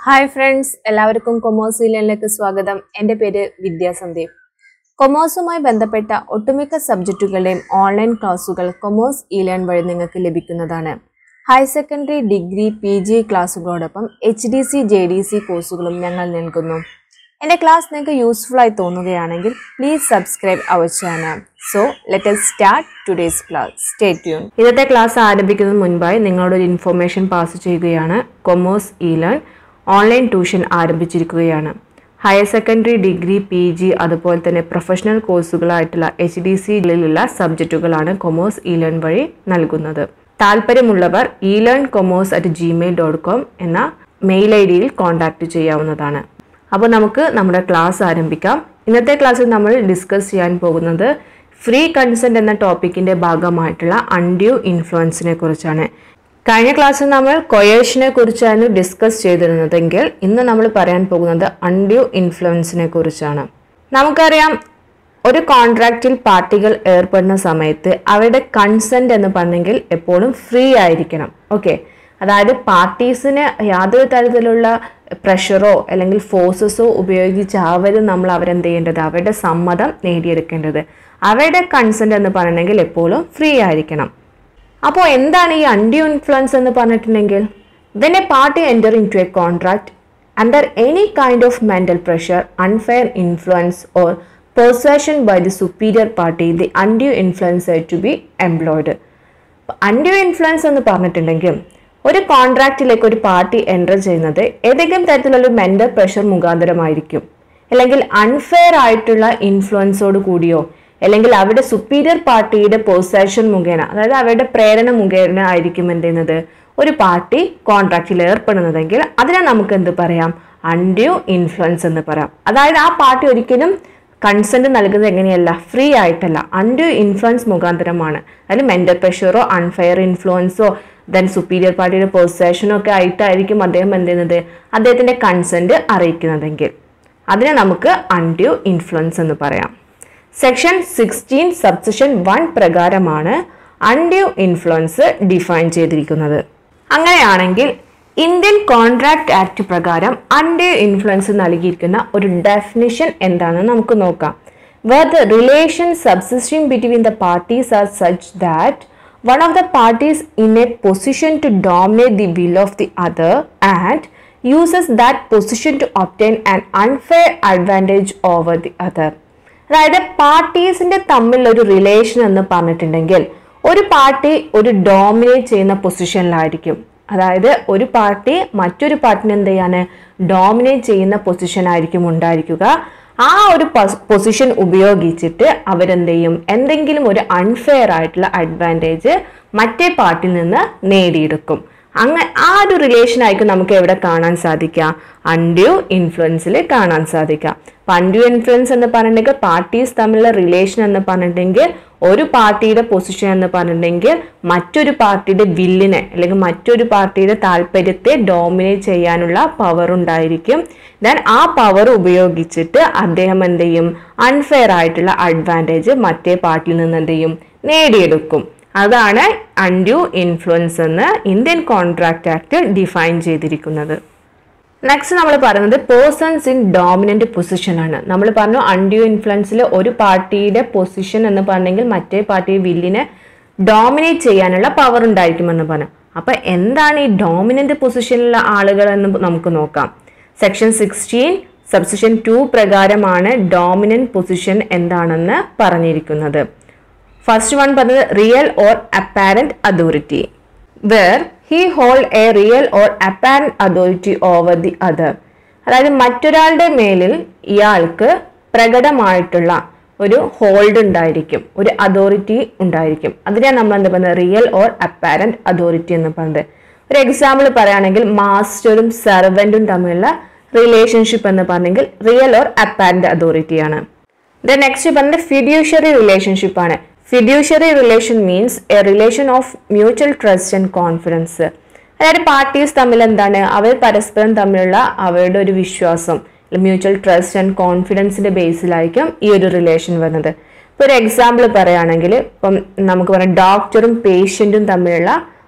hi friends എല്ലാവർക്കും commerce വില്യനിലേക്ക് സ്വാഗതം എൻ്റെ പേര് വിദ്യാ സന്ദീപ് കൊമേഴ്സുമായി ബന്ധപ്പെട്ട ഒട്ടുമിക്ക സബ്ജക്റ്റുകളുടെയും ഓൺലൈൻ ക്ലാസുകൾ കൊമേഴ്സ് ഇ ലേൺ വഴി നിങ്ങൾക്ക് ലഭിക്കുന്നതാണ് higher secondary degree P G ക്ലാസ്സുകളോടൊപ്പം H D C J D C കോഴ്സുകളും ഞങ്ങൾ നൽകുന്നു എൻ്റെ ക്ലാസ് നിങ്ങൾക്ക് യൂസ്ഫുൾ ആയി തോന്നുകയാണെങ്കിൽ please subscribe our channel so let us start today's class stay tune ഇന്നത്തെ ക്ലാസ് ആരംഭിക്കുന്നതിന് മുൻപായി നിങ്ങളോട് ഒരു ഇൻഫർമേഷൻ പാസ് ചെയ്യുകയാണ് commerce E learn online tuition ആരംഭിച്ചിരിക്കുകയാണ് higher secondary degree P G അതുപോലെ തന്നെ പ്രൊഫഷണൽ കോഴ്സുകളായിട്ടുള്ള എച്ച് ഡി സിയിലുള്ള സബ്ജക്റ്റുകളാണ് കൊമേഴ്സ് ഇ ലേൺ വഴി നൽകുന്നത് താല്പര്യമുള്ളവർ E learn commerce at Gmail dot com എന്ന മെയിൽ ഐ ഡിയിൽ കോൺടാക്റ്റ് ചെയ്യാവുന്നതാണ് അപ്പോൾ നമുക്ക് നമ്മുടെ ക്ലാസ് ആരംഭിക്കാം ഇന്നത്തെ ക്ലാസ്സിൽ നമ്മൾ ഡിസ്കസ് ചെയ്യാൻ പോകുന്നത് ഫ്രീ കൺസെൻറ്റ് എന്ന ടോപ്പിക്കിൻ്റെ ഭാഗമായിട്ടുള്ള അൺഡ്യൂ ഇൻഫ്ലുവൻസിനെ കുറിച്ചാണ് കഴിഞ്ഞ ക്ലാസ്സിൽ നമ്മൾ കൊയേഷനെ കുറിച്ചായിരുന്നു ഡിസ്കസ് ചെയ്തിരുന്നതെങ്കിൽ ഇന്ന് നമ്മൾ പറയാൻ പോകുന്നത് അൺഡ്യൂ ഇൻഫ്ലുവൻസിനെ കുറിച്ചാണ് നമുക്കറിയാം ഒരു കോൺട്രാക്റ്റിൽ പാർട്ടികൾ ഏർപ്പെടുന്ന സമയത്ത് അവരുടെ കൺസെന്റ് എന്ന് പറഞ്ഞെങ്കിൽ എപ്പോഴും ഫ്രീ ആയിരിക്കണം ഓക്കെ അതായത് പാർട്ടീസിന് യാതൊരു തരത്തിലുള്ള പ്രഷറോ അല്ലെങ്കിൽ ഫോഴ്സസോ ഉപയോഗിച്ച് അവരും നമ്മൾ അവരെന്ത് ചെയ്യേണ്ടത് അവരുടെ സമ്മതം നേടിയെടുക്കേണ്ടത് അവരുടെ കൺസെന്റ് എന്ന് പറയണമെങ്കിൽ എപ്പോഴും ഫ്രീ ആയിരിക്കണം അപ്പോൾ എന്താണ് ഈ അൺഡ്യൂ ഇൻഫ്ലുവൻസ് എന്ന് പറഞ്ഞിട്ടുണ്ടെങ്കിൽ when a party enter into a contract under any kind of mental pressure unfair influence or persuasion by the superior party the undue influence to be employed undue influence എന്ന് പറഞ്ഞിട്ടുണ്ടെങ്കിൽ ഒരു കോൺട്രാക്റ്റിലേക്ക് ഒരു party enter ചെയ്യുന്നത് ഏതെങ്കിലും തരത്തിലുള്ള mental pressure മുഖാന്തരമായിരിക്കും അല്ലെങ്കിൽ unfair ആയിട്ടുള്ള ഇൻഫ്ലുവൻസോട് കൂടിയോ അല്ലെങ്കിൽ അവരുടെ സുപ്പീരിയർ പാർട്ടിയുടെ പൊസഷൻ മുഖേന അതായത് അവരുടെ പ്രേരണ മുഖേന ആയിരിക്കും എന്ത് ചെയ്യുന്നത് ഒരു പാർട്ടി കോൺട്രാക്റ്റിൽ ഏർപ്പെടുന്നതെങ്കിൽ അതിനെ നമുക്ക് എന്ത് പറയാം അൺഡ്യൂ ഇൻഫ്ലുവൻസ് എന്ന് പറയാം അതായത് ആ പാർട്ടി ഒരിക്കലും കൺസെന്റ് നൽകുന്നത് എങ്ങനെയല്ല ഫ്രീ ആയിട്ടല്ല അൺഡ്യൂ ഇൻഫ്ലുവൻസ് മുഖാന്തരമാണ് അതായത് മെന്റൽ പ്രഷറോ അൺഫെയർ ഇൻഫ്ലുവൻസോ ദെൻ സുപ്പീരിയർ പാർട്ടിയുടെ പൊസഷനോ ഒക്കെ ആയിട്ടായിരിക്കും അദ്ദേഹം എന്ത് ചെയ്യുന്നത് അദ്ദേഹത്തിന്റെ കൺസെന്റ് അറിയിക്കുന്നതെങ്കിൽ അതിനെ നമുക്ക് അൺഡ്യൂ ഇൻഫ്ലുവൻസ് എന്ന് പറയാം സെക്ഷൻ സിക്സ്റ്റീൻ സബ്സെഷൻ വൺ പ്രകാരമാണ് അൺഡ്യൂ ഇൻഫ്ലുവൻസ് ഡിഫൈൻ ചെയ്തിരിക്കുന്നത് അങ്ങനെയാണെങ്കിൽ ഇന്ത്യൻ കോൺട്രാക്ട് ആക്ട് പ്രകാരം അൺഡ്യൂ ഇൻഫ്ലുവൻസ് നൽകിയിരിക്കുന്ന ഒരു ഡെഫിനിഷൻ എന്താണെന്ന് നമുക്ക് നോക്കാം where the relation subsisting between the parties are such that one of the parties in a position to dominate the will of the other and uses that position to obtain an unfair advantage over the other അതായത് പാർട്ടീസിന്റെ തമ്മിലുള്ള ഒരു relation എന്ന് പറഞ്ഞിട്ടുണ്ടെങ്കിൽ ഒരു party ഒരു dominate ചെയ്യുന്ന പൊസിഷനിലായിരിക്കും അതായത് ഒരു പാർട്ടി മറ്റൊരു പാർട്ടിനെ എന്ത് ചെയ്യാണ് ഡോമിനേറ്റ് ചെയ്യുന്ന പൊസിഷൻ ആയിരിക്കും ഉണ്ടായിരിക്കുക ആ ഒരു പൊസിഷൻ ഉപയോഗിച്ചിട്ട് അവരെന്ത് ചെയ്യും എന്തെങ്കിലും ഒരു അൺഫെയർ ആയിട്ടുള്ള അഡ്വാൻറ്റേജ് മറ്റേ പാർട്ടിയിൽ നിന്ന് നേടിയെടുക്കും അങ്ങ ആ ഒരു റിലേഷൻ ആയിരിക്കും നമുക്ക് എവിടെ കാണാൻ സാധിക്കുക അൺഡ്യൂ ഇൻഫ്ലുവൻസിൽ കാണാൻ സാധിക്കുക അപ്പം അൺഡ്യൂ ഇൻഫ്ലുവൻസ് എന്ന് പറഞ്ഞിട്ടുണ്ടെങ്കിൽ പാർട്ടീസ് തമ്മിലുള്ള റിലേഷൻ എന്ന് പറഞ്ഞിട്ടുണ്ടെങ്കിൽ ഒരു പാർട്ടിയുടെ പൊസിഷൻ എന്ന് പറഞ്ഞിട്ടുണ്ടെങ്കിൽ മറ്റൊരു പാർട്ടിയുടെ വില്ലിനെ അല്ലെങ്കിൽ മറ്റൊരു പാർട്ടിയുടെ താല്പര്യത്തെ ഡോമിനേറ്റ് ചെയ്യാനുള്ള പവർ ഉണ്ടായിരിക്കും ദെൻ ആ പവർ ഉപയോഗിച്ചിട്ട് അദ്ദേഹം എന്ത് ചെയ്യും അൺഫെയർ ആയിട്ടുള്ള അഡ്വാൻറ്റേജ് മറ്റേ പാർട്ടിയിൽ നിന്ന് എന്ത് ചെയ്യും നേടിയെടുക്കും അതാണ് അൺഡ്യൂ ഇൻഫ്ലുവൻസ് എന്ന് ഇന്ത്യൻ കോൺട്രാക്ട് ആക്ട് ഡിഫൈൻ ചെയ്തിരിക്കുന്നത് നെക്സ്റ്റ് നമ്മൾ പറയുന്നത് പേഴ്സൺസ് ഇൻ ഡോമിനന്റ് പൊസിഷൻ ആണ് നമ്മൾ പറഞ്ഞു അൺഡ്യൂ ഇൻഫ്ലുവൻസിൽ ഒരു പാർട്ടിയുടെ പൊസിഷൻ എന്ന് പറഞ്ഞെങ്കിൽ മറ്റേ പാർട്ടി വില്ലിനെ ഡോമിനേറ്റ് ചെയ്യാനുള്ള പവർ ഉണ്ടായിരിക്കുമെന്ന് പറഞ്ഞു അപ്പൊ എന്താണ് ഈ ഡോമിനന്റ് പൊസിഷനിലുള്ള ആളുകൾ എന്ന് നമുക്ക് നോക്കാം സെക്ഷൻ സിക്സ്റ്റീൻ സബ്സെഷൻ ടു പ്രകാരമാണ് ഡോമിനന്റ് പൊസിഷൻ എന്താണെന്ന് പറഞ്ഞിരിക്കുന്നത് ഫസ്റ്റ് വൺ പറഞ്ഞത് real or apparent authority where he hold a real or apparent authority over the other അതായത് മറ്റൊരാളുടെ മേലിൽ ഇയാൾക്ക് പ്രകടമായിട്ടുള്ള ഒരു ഹോൾഡ് ഉണ്ടായിരിക്കും ഒരു അതോറിറ്റി ഉണ്ടായിരിക്കും അതിനെയാണ് നമ്മൾ എന്താ പറയുന്നത് റിയൽ ഓർ അപ്പാരന്റ് അതോറിറ്റി എന്ന് പറയുന്നത് ഒരു എക്സാമ്പിൾ പറയുകയാണെങ്കിൽ മാസ്റ്ററും സെർവൻറ്റും തമ്മിലുള്ള റിലേഷൻഷിപ്പ് എന്ന് പറഞ്ഞെങ്കിൽ റിയൽ ഓർ അപ്പാരന്റ് അതോറിറ്റിയാണ് ദ നെക്സ്റ്റ് പറഞ്ഞത് ഫിഡ്യൂഷ്യറി റിലേഷൻഷിപ്പ് ആണ് fiduciary relation means a relation of mutual trust and confidence അതായത് പാർട്ടീസ് തമ്മിൽ എന്താണ് അവർ പരസ്പരം തമ്മിലുള്ള അവരുടെ ഒരു വിശ്വാസം മ്യൂച്വൽ ട്രസ്റ്റ് ആൻഡ് കോൺഫിഡൻസിന്റെ ബേസിലായിരിക്കും ഈ ഒരു റിലേഷൻ വരുന്നത് ഇപ്പോൾ ഒരു എക്സാമ്പിൾ പറയുകയാണെങ്കിൽ ഇപ്പം നമുക്ക് പറയാം ഡോക്ടറും പേഷ്യൻറ്റും തമ്മിലുള്ള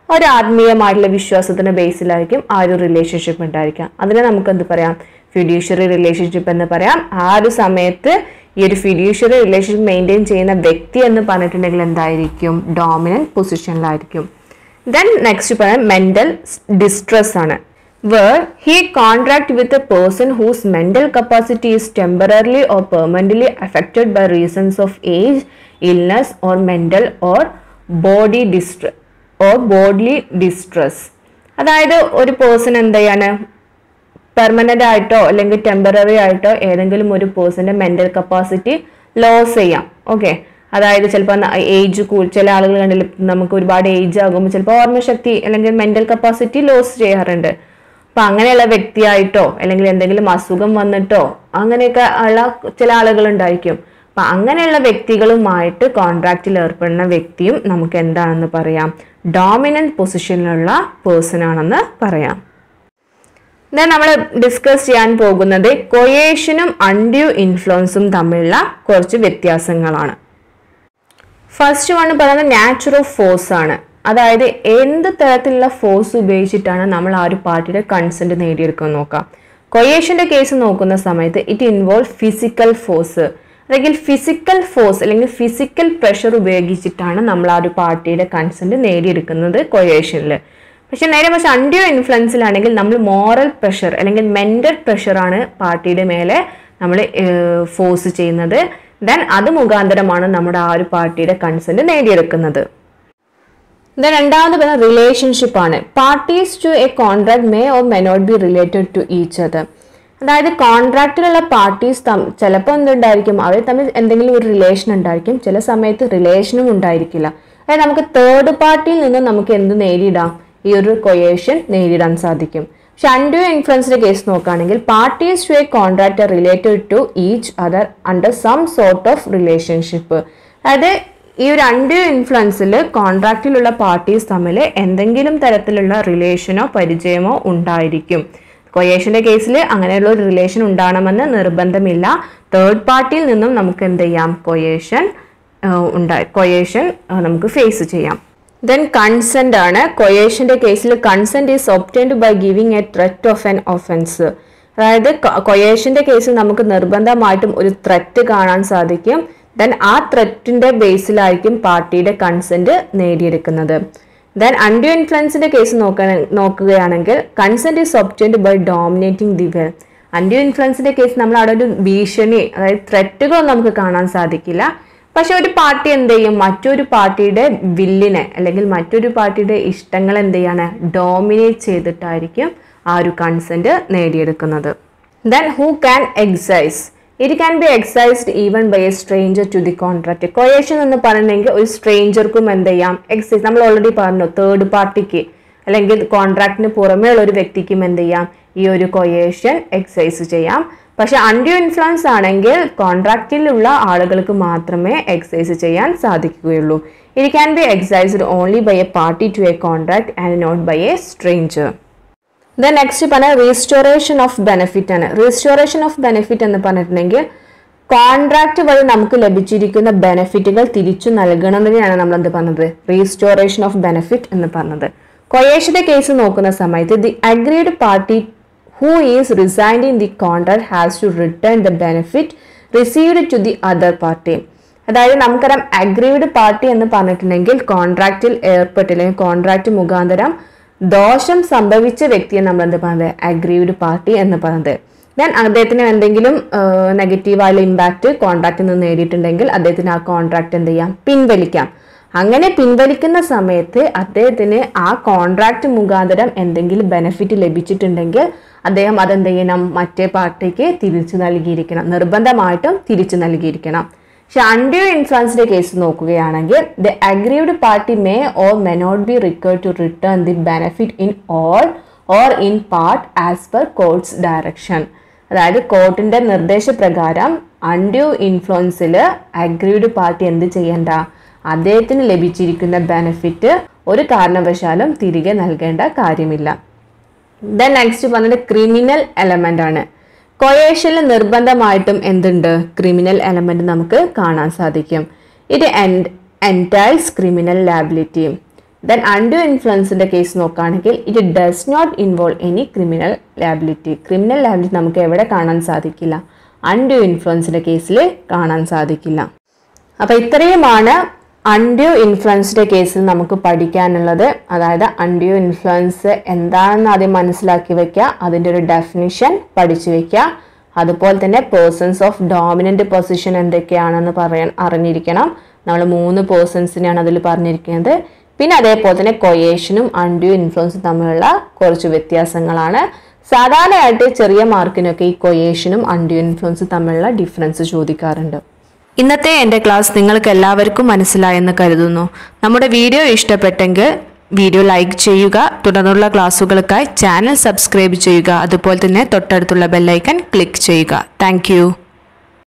ഒരു ആത്മീയമായിട്ടുള്ള വിശ്വാസത്തിന്റെ ബേസിലായിരിക്കും ആ ഒരു റിലേഷൻഷിപ്പ് ഉണ്ടായിരിക്കാം അതിനെ നമുക്ക് എന്ത് പറയാം ഫിഡ്യൂഷ്യറി റിലേഷൻഷിപ്പ് എന്ന് പറയാം ആ ഒരു സമയത്ത് ഈ ഒരു ഫിഡ്യൂഷ്യറി റിലേഷൻഷിപ്പ് മെയിൻറ്റെയിൻ ചെയ്യുന്ന വ്യക്തി എന്ന് പറഞ്ഞിട്ടുണ്ടെങ്കിൽ എന്തായിരിക്കും ഡോമിനന്റ് പൊസിഷനിലായിരിക്കും ദെൻ നെക്സ്റ്റ് പറയാം മെന്റൽ ഡിസ്ട്രെസ് ആണ് where he contract with a person whose mental capacity is temporarily or permanently affected by reasons of age illness or mental or body distress or body distress അതായത് ഒരു person എന്ത് ചെയ്യാണ് permanent ആയിട്ടോ അല്ലെങ്കിൽ temporary ആയിട്ടോ ഏതെങ്കിലും ഒരു പേഴ്സന്റെ മെന്റൽ കപ്പാസിറ്റി ലോസ് ചെയ്യാം ഓക്കെ അതായത് ചിലപ്പോൾ ഏജ് ചില ആളുകൾ കണ്ടില്ല നമുക്ക് ഒരുപാട് ഏജ് ആകുമ്പോൾ ചിലപ്പോൾ ഓർമ്മശക്തി അല്ലെങ്കിൽ മെന്റൽ കപ്പാസിറ്റി ലോസ് ചെയ്യാറുണ്ട് അപ്പൊ അങ്ങനെയുള്ള വ്യക്തിയായിട്ടോ അല്ലെങ്കിൽ എന്തെങ്കിലും അസുഖം വന്നിട്ടോ അങ്ങനെയൊക്കെ ഉള്ള ചില ആളുകൾ ഉണ്ടായിരിക്കും അപ്പൊ അങ്ങനെയുള്ള വ്യക്തികളുമായിട്ട് കോൺട്രാക്റ്റിൽ ഏർപ്പെടുന്ന വ്യക്തിയും നമുക്ക് എന്താണെന്ന് പറയാം ഡോമിനന്റ് പൊസിഷനിലുള്ള പേഴ്സൺ ആണെന്ന് പറയാം ദെൻ നമ്മൾ ഡിസ്കസ് ചെയ്യാൻ പോകുന്നത് കൊയേഷനും അൺഡ്യൂ ഇൻഫ്ലുവൻസും തമ്മിലുള്ള കുറച്ച് വ്യത്യാസങ്ങളാണ് ഫസ്റ്റ് വൺ പറയുന്നത് നാച്ചുർ ഓഫ് ഫോഴ്സ് ആണ് അതായത് എന്ത് തരത്തിലുള്ള ഫോഴ്സ് ഉപയോഗിച്ചിട്ടാണ് നമ്മൾ ആ ഒരു പാർട്ടിയുടെ കൺസെന്റ് നേടിയെടുക്കാൻ നോക്കാം കൊയേഷന്റെ കേസ് നോക്കുന്ന സമയത്ത് ഇറ്റ് ഇൻവോൾവ് ഫിസിക്കൽ ഫോഴ്സ് അല്ലെങ്കിൽ ഫിസിക്കൽ ഫോഴ്സ് അല്ലെങ്കിൽ ഫിസിക്കൽ പ്രഷർ ഉപയോഗിച്ചിട്ടാണ് നമ്മൾ ആ ഒരു പാർട്ടിയുടെ കൺസെന്റ് നേടിയെടുക്കുന്നത് കൊയേഷനിൽ പക്ഷെ നേരെ പക്ഷെ അൺഡ്യൂ ഇൻഫ്ലുവൻസിലാണെങ്കിൽ നമ്മൾ മോറൽ പ്രഷർ അല്ലെങ്കിൽ മെന്റൽ പ്രഷറാണ് പാർട്ടിയുടെ മേലെ നമ്മൾ ഫോഴ്സ് ചെയ്യുന്നത് ദെൻ അത് മുഖാന്തരമാണ് നമ്മുടെ ആ ഒരു പാർട്ടിയുടെ കൺസെന്റ് നേടിയെടുക്കുന്നത് ദെൻ രണ്ടാമത് പറയുന്ന റിലേഷൻഷിപ്പ് ആണ് parties to a contract may or may not be related to each other അതായത് കോൺട്രാക്റ്റിലുള്ള പാർട്ടീസ് ചിലപ്പോൾ എന്തുണ്ടായിരിക്കും അവർ തമ്മിൽ എന്തെങ്കിലും ഒരു റിലേഷൻ ഉണ്ടായിരിക്കും ചില സമയത്ത് റിലേഷനും ഉണ്ടായിരിക്കില്ല അതായത് നമുക്ക് തേർഡ് പാർട്ടിയിൽ നിന്ന് നമുക്ക് എന്ത് നേരിടാം ഈ ഒരു കൊയേഷൻ നേരിടാൻ സാധിക്കും പക്ഷെ അൺഡ്യൂ ഇൻഫ്ലുവൻസിന്റെ കേസ് നോക്കുകയാണെങ്കിൽ parties to a contract related to each other under some sort of relationship അതായത് ഈ ഒരു അൺഡ്യൂ ഇൻഫ്ലുവൻസിൽ കോൺട്രാക്റ്റിലുള്ള പാർട്ടീസ് തമ്മിൽ എന്തെങ്കിലും തരത്തിലുള്ള റിലേഷനോ പരിചയമോ ഉണ്ടായിരിക്കും കൊയേഷന്റെ കേസിൽ അങ്ങനെയുള്ള ഒരു റിലേഷൻ ഉണ്ടാകണമെന്ന് നിർബന്ധമില്ല തേർഡ് പാർട്ടിയിൽ നിന്നും നമുക്ക് എന്ത് ചെയ്യാം കൊയേഷൻ ഉണ്ടായി കൊയേഷൻ നമുക്ക് ഫേസ് ചെയ്യാം ദെൻ കൺസെന്റ് ആണ് കൊയേഷന്റെ കേസിൽ consent is obtained by giving a threat of an offence അതായത് കൊയേഷന്റെ കേസിൽ നമുക്ക് നിർബന്ധമായിട്ടും ഒരു ത്രെറ്റ് കാണാൻ സാധിക്കും ദെൻ ആ ത്രെറ്റിന്റെ ബേസിലായിരിക്കും പാർട്ടിയുടെ കൺസെന്റ് നേടിയെടുക്കുന്നത് ദെൻ അൺഡ്യൂ ഇൻഫ്ലുവൻസിന്റെ കേസ് നോക്കാൻ നോക്കുകയാണെങ്കിൽ consent is obtained by dominating the will undue ഇൻഫ്ലുവൻസിന്റെ കേസ് നമ്മൾ അവിടെ ഒരു ഭീഷണി അതായത് ത്രെറ്റുകളൊന്നും നമുക്ക് കാണാൻ സാധിക്കില്ല പക്ഷെ ഒരു പാർട്ടി എന്ത് ചെയ്യും മറ്റൊരു പാർട്ടിയുടെ വില്ലിനെ അല്ലെങ്കിൽ മറ്റൊരു പാർട്ടിയുടെ ഇഷ്ടങ്ങൾ എന്ത് ചെയ്യാണ് ഡോമിനേറ്റ് ചെയ്തിട്ടായിരിക്കും ആ ഒരു കൺസെന്റ് നേടിയെടുക്കുന്നത് then who can exercise it can be exercised even by a stranger to the contract coercion എന്ന് പറഞ്ഞെങ്കിൽ ഒരു സ്ട്രേഞ്ചർക്കും എന്ത് ചെയ്യാം എക്സൈസ് നമ്മൾ ഓൾറെഡി പറഞ്ഞു തേർഡ് പാർട്ടിക്ക് അല്ലെങ്കിൽ കോൺട്രാക്റ്റിന് പുറമേ ഉള്ള ഒരു വ്യക്തിക്കും എന്ത് ചെയ്യാം ഈ ഒരു കൊയേഷൻ എക്സൈസ് ചെയ്യാം പക്ഷെ അൺഡ്യൂ ഇൻഫ്ലുവൻസ് ആണെങ്കിൽ കോൺട്രാക്റ്റിലുള്ള ആളുകൾക്ക് മാത്രമേ എക്സൈസ് ചെയ്യാൻ സാധിക്കുകയുള്ളൂ it can be exercised only by a party to a contract and not by a stranger the next പറഞ്ഞ റീസ്റ്റോറേഷൻ ഓഫ് ബെനിഫിറ്റ് ആണ് റീസ്റ്റോറേഷൻ ഓഫ് ബെനിഫിറ്റ് എന്ന് പറഞ്ഞിട്ടുണ്ടെങ്കിൽ കോൺട്രാക്ട് വഴി നമുക്ക് ലഭിച്ചിരിക്കുന്ന ബെനിഫിറ്റുകൾ തിരിച്ചു നൽകണമെന്നാണ് നമ്മൾ എന്ത് പറഞ്ഞത് റീസ്റ്റോറേഷൻ ഓഫ് ബെനിഫിറ്റ് എന്ന് പറഞ്ഞത് കൊയേഷന്റെ കേസ് നോക്കുന്ന സമയത്ത് the agreed party who is resigned in the contract has to return the benefit received to the other party അതായത് നമുക്കറിയാം അഗ്രീഡ് പാർട്ടി എന്ന് പറഞ്ഞിട്ടുണ്ടെങ്കിൽ കോൺട്രാക്റ്റിൽ ഏർപ്പെട്ടില്ലെങ്കിൽ കോൺട്രാക്ട് മുഖാന്തരം ദോഷം സംഭവിച്ച വ്യക്തിയെ നമ്മൾ എന്ത് പറയുന്നത് അഗ്രീവ്ഡ് പാർട്ടി എന്ന് പറയുന്നത് ദെൻ അദ്ദേഹത്തിന് എന്തെങ്കിലും നെഗറ്റീവായുള്ള ഇമ്പാക്റ്റ് കോൺട്രാക്റ്റിൽ നിന്ന് നേടിയിട്ടുണ്ടെങ്കിൽ അദ്ദേഹത്തിന് ആ കോൺട്രാക്ട് എന്ത് ചെയ്യാം പിൻവലിക്കാം അങ്ങനെ പിൻവലിക്കുന്ന സമയത്ത് അദ്ദേഹത്തിന് ആ കോൺട്രാക്ട് മുഖാന്തരം എന്തെങ്കിലും ബെനിഫിറ്റ് ലഭിച്ചിട്ടുണ്ടെങ്കിൽ അദ്ദേഹം അതെന്ത് ചെയ്യണം മറ്റേ പാർട്ടിക്ക് തിരിച്ചു നൽകിയിരിക്കണം നിർബന്ധമായിട്ടും തിരിച്ചു നൽകിയിരിക്കണം പക്ഷെ അൺഡ്യൂ ഇൻഫ്ലുവൻസിന്റെ കേസ് നോക്കുകയാണെങ്കിൽ the aggrieved party may or may not be required to return the benefit in all or in part as per court's direction അതായത് കോർട്ടിന്റെ നിർദ്ദേശപ്രകാരം അൺഡ്യൂ ഇൻഫ്ലുവൻസിൽ അഗ്രീവ്ഡ് പാർട്ടി എന്ത് ചെയ്യണ്ട അദ്ദേഹത്തിന് ലഭിച്ചിരിക്കുന്ന ബെനിഫിറ്റ് ഒരു കാരണവശാലും തിരികെ നൽകേണ്ട കാര്യമില്ല ദെൻ നെക്സ്റ്റ് പറഞ്ഞത് ക്രിമിനൽ എലമെന്റ് ആണ് കൊയേഷനിൽ നിർബന്ധമായിട്ടും എന്തുണ്ട് ക്രിമിനൽ എലമെന്റ് നമുക്ക് കാണാൻ സാധിക്കും ഇത് entails criminal liability then undue ഇൻഫ്ലുവൻസിന്റെ കേസ് നോക്കുകയാണെങ്കിൽ it does not involve any criminal liability criminal liability നമുക്ക് എവിടെ കാണാൻ സാധിക്കില്ല അൺഡു ഇൻഫ്ലുവൻസിന്റെ കേസിൽ കാണാൻ സാധിക്കില്ല അപ്പോൾ ഇത്രയുമാണ് അൺഡ്യൂ ഇൻഫ്ലുവൻസിന്റെ കേസിൽ നമുക്ക് പഠിക്കാനുള്ളത് അതായത് അൺഡ്യൂ ഇൻഫ്ലുവൻസ് എന്താണെന്ന് ആദ്യം മനസ്സിലാക്കി വെക്കുക അതിൻ്റെ ഒരു ഡെഫിനിഷൻ പഠിച്ചു വെക്കുക അതുപോലെ തന്നെ പേഴ്സൺസ് ഓഫ് ഡോമിനന്റ് പൊസിഷൻ എന്തൊക്കെയാണെന്ന് പറയാൻ അറിഞ്ഞിരിക്കണം നമ്മൾ മൂന്ന് പേഴ്സൺസിനെയാണ് അതിൽ പറഞ്ഞിരിക്കുന്നത് പിന്നെ അതേപോലെ തന്നെ കൊയേഷനും അൺഡ്യൂ ഇൻഫ്ലുവൻസും തമ്മിലുള്ള കുറച്ച് വ്യത്യാസങ്ങളാണ് സാധാരണയായിട്ട് ചെറിയ മാർക്കിനൊക്കെ ഈ കൊയേഷനും അൺഡ്യൂ ഇൻഫ്ലുവൻസും തമ്മിലുള്ള ഡിഫറൻസ് ചോദിക്കാറുണ്ട് ഇന്നത്തെ എൻ്റെ ക്ലാസ് നിങ്ങൾക്ക് എല്ലാവർക്കും മനസ്സിലായെന്ന് കരുതുന്നു നമ്മുടെ വീഡിയോ ഇഷ്ടപ്പെട്ടെങ്കിൽ വീഡിയോ ലൈക്ക് ചെയ്യുക തുടർന്നുള്ള ക്ലാസ്സുകൾക്കായി ചാനൽ സബ്സ്ക്രൈബ് ചെയ്യുക അതുപോലെ തന്നെ തൊട്ടടുത്തുള്ള ബെല്ലൈക്കൺ ക്ലിക്ക് ചെയ്യുക താങ്ക്